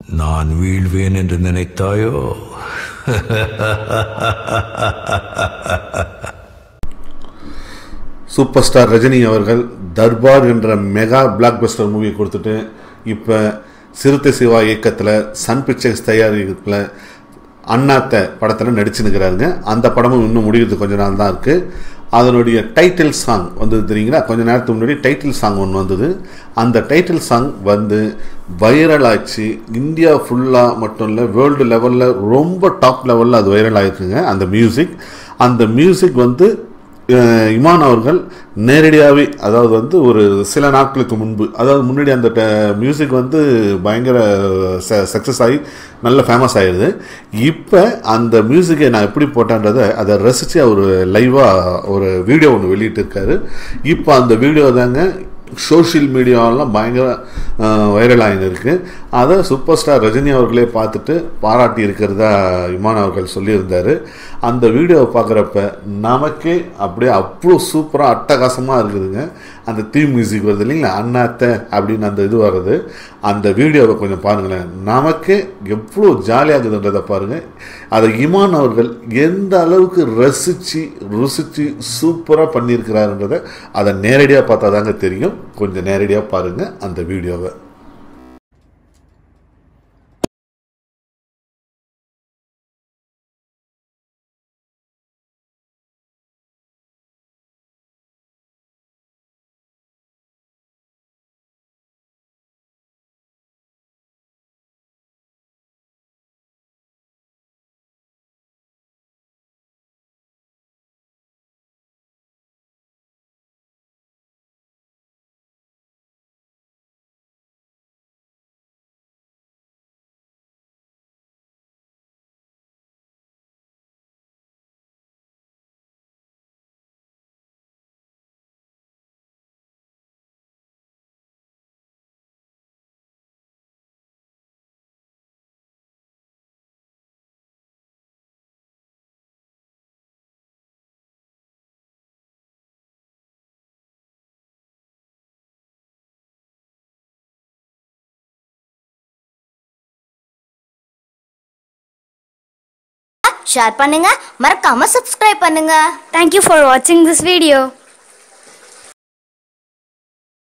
நான் வீழ்வேன் என்று நினைத்தாயோ சூப்பர் ஸ்டார் ரஜினி அவர்கள் தர்பார் என்ற மெகா பிளாக் பஸ்டர் மூவி கொடுத்துட்டு இப்போ சிறுத்தை சிவா இயக்கத்தில் சன் பிக்சர்ஸ் தயாரிப்பில் அண்ணாத்த படத்தில் நடிச்சுன்னுக்கிறாருங்க அந்த படமும் இன்னும் முடிகிறது கொஞ்ச நாள் தான் இருக்குது அதனுடைய டைட்டில் சாங் வந்தது தெரியுங்களா கொஞ்ச நேரத்துக்கு முன்னாடி டைட்டில் சாங் ஒன்று வந்தது அந்த டைட்டில் சாங் வந்து வைரல் ஆச்சு இந்தியா ஃபுல்லாக மட்டும் இல்லை வேர்ல்டு லெவலில் ரொம்ப டாப் லெவலில் அது வைரல் ஆகிருக்குங்க அந்த மியூசிக் அந்த மியூசிக் வந்து அஹ், இமான் அவர்கள் நேரடியாகவே அதாவது வந்து ஒரு சில நாட்களுக்கு முன்பு அதாவது முன்னாடி அந்த மியூசிக் வந்து பயங்கர சக்ஸஸ் ஆகி நல்ல ஃபேமஸ் ஆயிடுது இப்போ அந்த மியூசிக்கை நான் எப்படி போட்டேன்றதை அதை ரசித்து அவர் லைவாக ஒரு வீடியோ ஒன்று வெளியிட்டிருக்காரு இப்போ அந்த வீடியோ தாங்க சோஷியல் மீடியாவெல்லாம் பயங்கர வைரல் ஆகின்னு இருக்கு அதை சூப்பர் ஸ்டார் ரஜினி அவர்களே பார்த்துட்டு பாராட்டி இருக்கிறதா இமான் அவர்கள் சொல்லியிருந்தார் அந்த வீடியோவை பார்க்குறப்ப நமக்கே அப்படியே அவ்வளோ சூப்பராக அட்டகாசமாக இருக்குதுங்க அந்த தீம் மியூசிக் வருது இல்லைங்களா அண்ணாத்த அப்படின்னு அந்த இது வர்றது அந்த வீடியோவை கொஞ்சம் பாருங்களேன் நமக்கே எவ்வளோ ஜாலியாக இருக்குதுன்றதை பாருங்கள் அதை இமான் அவர்கள் எந்த அளவுக்கு ரசித்து ருசித்து சூப்பராக பண்ணியிருக்கிறாருன்றதை அதை நேரடியாக பார்த்தா தாங்க தெரியும் கொஞ்சம் நேரடியாக பாருங்கள் அந்த வீடியோவை ஷேர் பண்ணுங்க மறக்காம சப்ஸ்கிரைப் பண்ணுங்க Thank you for watching this video.